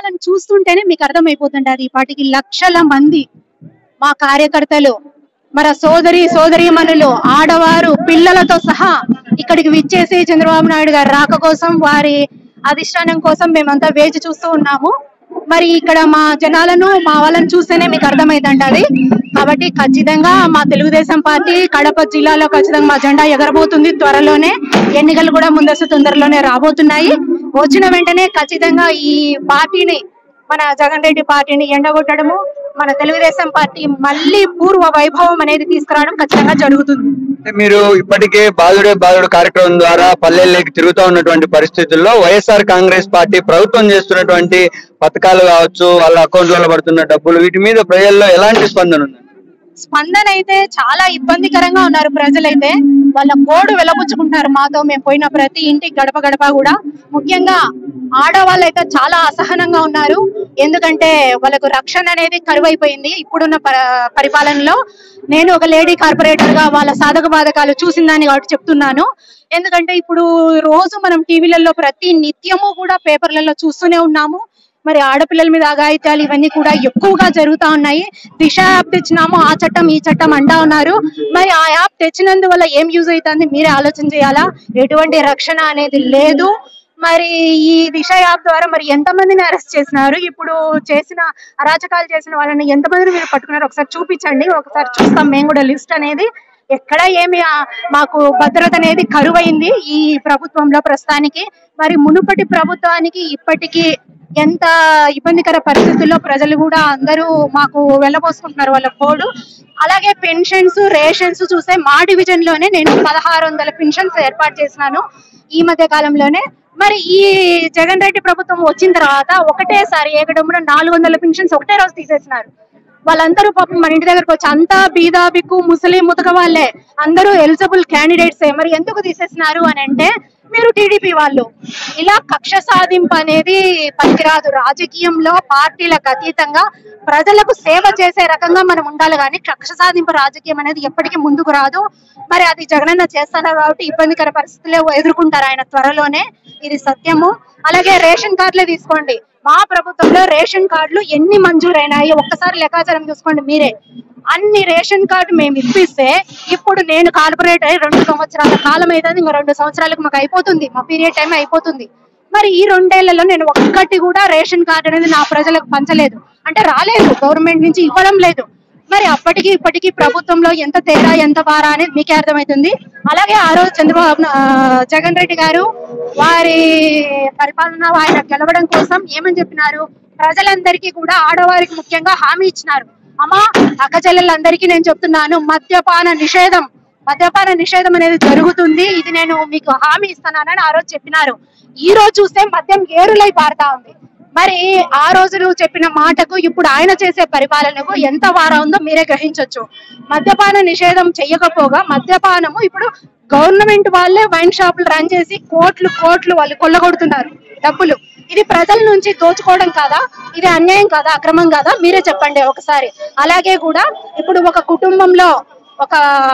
వాళ్ళని చూస్తుంటేనే మీకు అర్థమైపోతుంది అది పాటికి లక్షల మంది మా కార్యకర్తలు మన సోదరి సోదరీమణులు ఆడవారు పిల్లలతో సహా ఇక్కడికి విచ్చేసి చంద్రబాబు నాయుడు గారి రాక కోసం వారి అధిష్టానం కోసం మేమంతా వేచి చూస్తూ ఉన్నాము మరి ఇక్కడ మా జనాలను మా వాళ్ళని చూస్తేనే మీకు అర్థమైందండి అది కాబట్టి ఖచ్చితంగా మా తెలుగుదేశం పార్టీ కడప జిల్లాలో ఖచ్చితంగా మా జెండా ఎగరబోతుంది త్వరలోనే ఎన్నికలు కూడా ముందస్తు తొందరలోనే రాబోతున్నాయి వచ్చిన వెంటనే ఖచ్చితంగా ఈ పార్టీని మన జగన్ రెడ్డి పార్టీని ఎండగొట్టడము మన తెలుగుదేశం పార్టీ మళ్ళీ పూర్వ వైభవం అనేది తీసుకురావడం ఖచ్చితంగా జరుగుతుంది అంటే మీరు ఇప్పటికే బాధుడే బాధుడు కార్యక్రమం ద్వారా పల్లెల్లోకి తిరుగుతూ ఉన్నటువంటి పరిస్థితుల్లో వైఎస్ఆర్ కాంగ్రెస్ పార్టీ ప్రభుత్వం చేస్తున్నటువంటి పథకాలు కావచ్చు వాళ్ళ అకౌంట్లలో పడుతున్న డబ్బులు వీటి మీద ప్రజల్లో ఎలాంటి స్పందన ఉంది స్పందన అయితే చాలా ఇబ్బందికరంగా ఉన్నారు ప్రజలైతే వాళ్ళ కోడు వెలబుచ్చుకుంటారు మాతో మేము పోయిన ప్రతి ఇంటికి గడప గడప కూడా ముఖ్యంగా ఆడవాళ్ళు అయితే చాలా అసహనంగా ఉన్నారు ఎందుకంటే వాళ్ళకు రక్షణ అనేది కరువైపోయింది ఇప్పుడున్న ప- పరిపాలనలో నేను ఒక లేడీ కార్పొరేటర్ గా వాళ్ళ సాధక బాధకాలు చూసిందని కాబట్టి చెప్తున్నాను ఎందుకంటే ఇప్పుడు రోజు మనం టీవీలలో ప్రతి నిత్యము కూడా పేపర్లలో చూస్తూనే ఉన్నాము మరి ఆడపిల్లల మీద అఘాయిత్యాలు ఇవన్నీ కూడా ఎక్కువగా జరుగుతా ఉన్నాయి దిశ యాప్ తెచ్చినాము ఆ చట్టం ఈ చట్టం అంటా ఉన్నారు మరి ఆ యాప్ తెచ్చినందువల్ల ఏం యూజ్ అవుతుంది మీరే ఆలోచన చేయాలా ఎటువంటి రక్షణ అనేది లేదు మరి ఈ దిశ యాప్ ద్వారా మరి ఎంతమందిని అరెస్ట్ చేసినారు ఇప్పుడు చేసిన అరాచకాలు చేసిన వాళ్ళని ఎంతమందిని మీరు పట్టుకున్నారు ఒకసారి చూపించండి ఒకసారి చూస్తాం మేము కూడా లిస్ట్ అనేది ఎక్కడ ఏమి ఆ, మాకు భద్రత అనేది కరువైంది ఈ ప్రభుత్వంలో ప్రస్తుతానికి మరి మునుపటి ప్రభుత్వానికి ఇప్పటికీ ఎంత ఇబ్బందికర పరిస్థితుల్లో ప్రజలు కూడా అందరూ మాకు వెళ్ళబోసుకుంటున్నారు వాళ్ళ కోడు అలాగే పెన్షన్స్ రేషన్స్ చూస్తే మా డివిజన్ లోనే నేను పదహారు వందల పెన్షన్స్ ఏర్పాటు చేసినాను ఈ మధ్య కాలంలోనే మరి ఈ జగన్ రెడ్డి ప్రభుత్వం వచ్చిన తర్వాత ఒకటేసారి ఏకడమున నాలుగు వందల పెన్షన్స్ ఒకటే రోజు తీసేసినారు వాళ్ళందరూ పాపం మన ఇంటి దగ్గరకు వచ్చి అంతా బీదా బిక్కు ముసలి ముతక వాళ్ళే అందరూ ఎలిజిబుల్ క్యాండిడేట్స్ మరి ఎందుకు తీసేసినారు అని అంటే మీరు టీడీపీ వాళ్ళు ఇలా కక్ష సాధింపు అనేది పనికిరాదు రాజకీయంలో పార్టీలకు అతీతంగా ప్రజలకు సేవ చేసే రకంగా మనం ఉండాలి కానీ కక్ష సాధింపు రాజకీయం అనేది ఎప్పటికీ ముందుకు రాదు మరి అది జగనన్న చేస్తున్నారు కాబట్టి ఇబ్బందికర పరిస్థితులే ఎదుర్కొంటారు ఆయన త్వరలోనే ఇది సత్యము అలాగే రేషన్ కార్డులే తీసుకోండి మా ప్రభుత్వంలో రేషన్ కార్డులు ఎన్ని మంజూరైనాయి ఒక్కసారి లెక్కాచారం చూసుకోండి మీరే అన్ని రేషన్ కార్డు మేము ఇప్పిస్తే ఇప్పుడు నేను కార్పొరేట్ అయ్యి రెండు సంవత్సరాల కాలం అవుతుంది ఇంకా రెండు సంవత్సరాలకు మాకు అయిపోతుంది మా పీరియడ్ టైం అయిపోతుంది మరి ఈ రెండేళ్లలో నేను ఒక్కటి కూడా రేషన్ కార్డు అనేది నా ప్రజలకు పంచలేదు అంటే రాలేదు గవర్నమెంట్ నుంచి ఇవ్వడం లేదు మరి అప్పటికి ఇప్పటికి ప్రభుత్వంలో ఎంత తేడా ఎంత వారా అనేది మీకే అర్థమవుతుంది అలాగే ఆ రోజు చంద్రబాబు నా- ఆ, జగన్ రెడ్డి గారు వారి పరిపాలన ఆయన గెలవడం కోసం ఏమని చెప్పినారు ప్రజలందరికీ కూడా ఆడవారికి ముఖ్యంగా హామీ ఇచ్చినారు అమ్మా అక్క చెల్లెలందరికీ నేను చెప్తున్నాను మద్యపాన నిషేధం మద్యపాన నిషేధం అనేది జరుగుతుంది ఇది నేను మీకు హామీ ఇస్తున్నానని ఆ రోజు చెప్పినారు ఈ రోజు చూస్తే మద్యం ఏరులై పారుతా ఉంది మరి ఆ రోజు నువ్వు చెప్పిన మాటకు ఇప్పుడు ఆయన చేసే పరిపాలనకు ఎంత వారా ఉందో మీరే గ్రహించొచ్చు మద్యపాన నిషేధం చెయ్యకపోగా మద్యపానము ఇప్పుడు గవర్నమెంట్ వాళ్ళే వైన్ షాపులు రన్ చేసి కోట్లు కోట్లు వాళ్ళు కొల్లగొడుతున్నారు డబ్బులు ఇది ప్రజల నుంచి దోచుకోవడం కాదా ఇది అన్యాయం కాదా అక్రమం కాదా మీరే చెప్పండి ఒకసారి అలాగే కూడా ఇప్పుడు ఒక కుటుంబంలో ఒక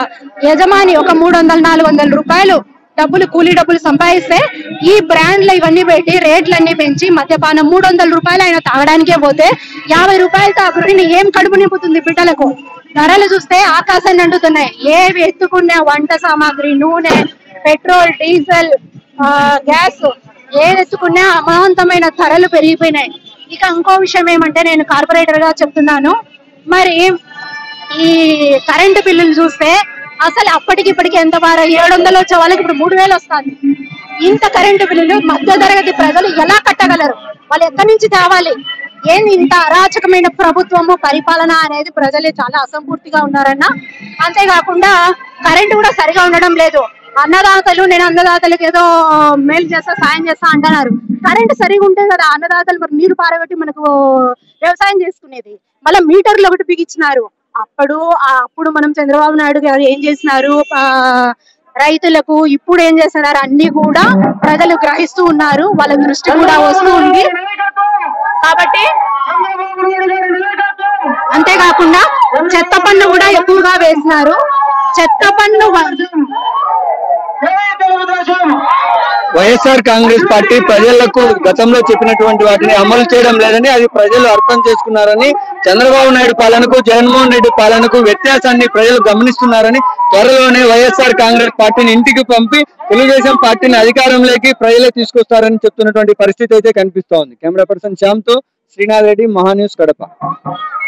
యజమాని ఒక మూడు వందల నాలుగు వందల రూపాయలు డబ్బులు కూలీ డబ్బులు సంపాదిస్తే ఈ బ్రాండ్లు ఇవన్నీ పెట్టి రేట్లన్నీ పెంచి మద్యపానం మూడు వందల రూపాయలు ఆయన తాగడానికే పోతే యాభై రూపాయలతో ఆ గృహిణి ఏం కడుపు నింపుతుంది బిడ్డలకు ధరలు చూస్తే ఆకాశాన్ని అంటుతున్నాయి ఏవి ఎత్తుకునే వంట సామాగ్రి నూనె పెట్రోల్ డీజిల్ ఆ, గ్యాస్ ఏది ఎత్తుకున్నా అమాంతమైన ధరలు పెరిగిపోయినాయి ఇక ఇంకో విషయం ఏమంటే నేను కార్పొరేటర్ గా చెప్తున్నాను మరి ఈ కరెంటు బిల్లులు చూస్తే అసలు అప్పటికి ఇప్పటికి ఎంత వారు ఏడు వందలు వచ్చే వాళ్ళకి ఇప్పుడు మూడు వేలు వస్తుంది ఇంత కరెంటు బిల్లులు మధ్య తరగతి ప్రజలు ఎలా కట్టగలరు వాళ్ళు ఎక్కడి నుంచి తేవాలి ఏంది ఇంత అరాచకమైన ప్రభుత్వము పరిపాలన అనేది ప్రజలే చాలా అసంపూర్తిగా ఉన్నారన్న అంతేకాకుండా కరెంటు కూడా సరిగా ఉండడం లేదు అన్నదాతలు నేను అన్నదాతలకు ఏదో మేలు చేస్తా సాయం చేస్తా అంటున్నారు కరెంటు సరిగా ఉంటే కదా అన్నదాతలు మరి నీరు పారబెట్టి మనకు వ్యవసాయం చేసుకునేది మళ్ళీ మీటర్లు ఒకటి బిగించినారు అప్పుడు ఆ అప్పుడు మనం చంద్రబాబు నాయుడు గారు ఏం చేసినారు ఆ, రైతులకు ఇప్పుడు ఏం చేస్తున్నారు అన్ని కూడా ప్రజలు గ్రహిస్తూ ఉన్నారు వాళ్ళ దృష్టి కూడా వస్తూ ఉంది కాబట్టి అంతేకాకుండా చెత్త పన్ను కూడా ఎక్కువగా వేసినారు చెత్త పన్ను వ- వైఎస్ఆర్ కాంగ్రెస్ పార్టీ ప్రజలకు గతంలో చెప్పినటువంటి వాటిని అమలు చేయడం లేదని అది ప్రజలు అర్థం చేసుకున్నారని చంద్రబాబు నాయుడు పాలనకు జగన్మోహన్ రెడ్డి పాలనకు వ్యత్యాసాన్ని ప్రజలు గమనిస్తున్నారని త్వరలోనే వైఎస్ఆర్ కాంగ్రెస్ పార్టీని ఇంటికి పంపి తెలుగుదేశం పార్టీని అధికారంలోకి ప్రజలే తీసుకొస్తారని చెప్తున్నటువంటి పరిస్థితి అయితే కనిపిస్తోంది కెమెరా పర్సన్ శ్యామ్ తో శ్రీనాథ్ రెడ్డి మహాన్యూస్ కడప